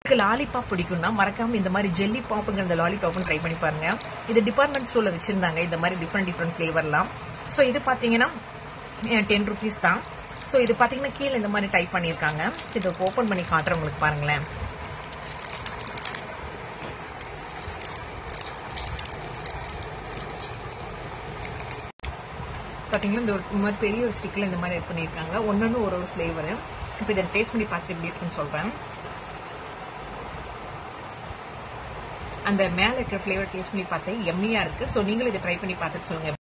lollipop பிடிக்கும்னா மறக்காம இந்த மாதிரி ஜெல்லி பாப்புங்கிற இந்த லாலிபாப்பும் ட்ரை பண்ணி பாருங்க இது டிபார்ட்மெண்ட் ஸ்டோர்ல வச்சிருந்தாங்க இந்த மாதிரி டிஃப்ரெண்ட் டிஃப்ரெண்ட் ஃபிளேவர்லாம் ஸோ இது பார்த்தீங்கன்னா டென் ருபீஸ் தான் ஸோ இது பார்த்தீங்கன்னா கீழே இந்த மாதிரி டைப் பண்ணியிருக்காங்க இதை ஓப்பன் பண்ணி காட்டுறேன் உங்களுக்கு பாருங்களேன் பார்த்தீங்கன்னா இந்த ஒரு இந்த மாதிரி பெரிய ஒரு ஸ்டிக்கில் இந்த மாதிரி இது பண்ணியிருக்காங்க ஒன்னொன்று ஒரு ஒரு ஃப்ளேவரு இப்போ இதை டேஸ்ட் பண்ணி பார்த்து எப்படி இருக்குன்னு சொல்கிறேன் அந்த மேலே இருக்கிற ஃப்ளேவர் டேஸ்ட் பண்ணி பார்த்தேன் எம்மியாக இருக்குது ஸோ நீங்களும் இதை ட்ரை பண்ணி பார்த்துட்டு சொல்லுங்கள்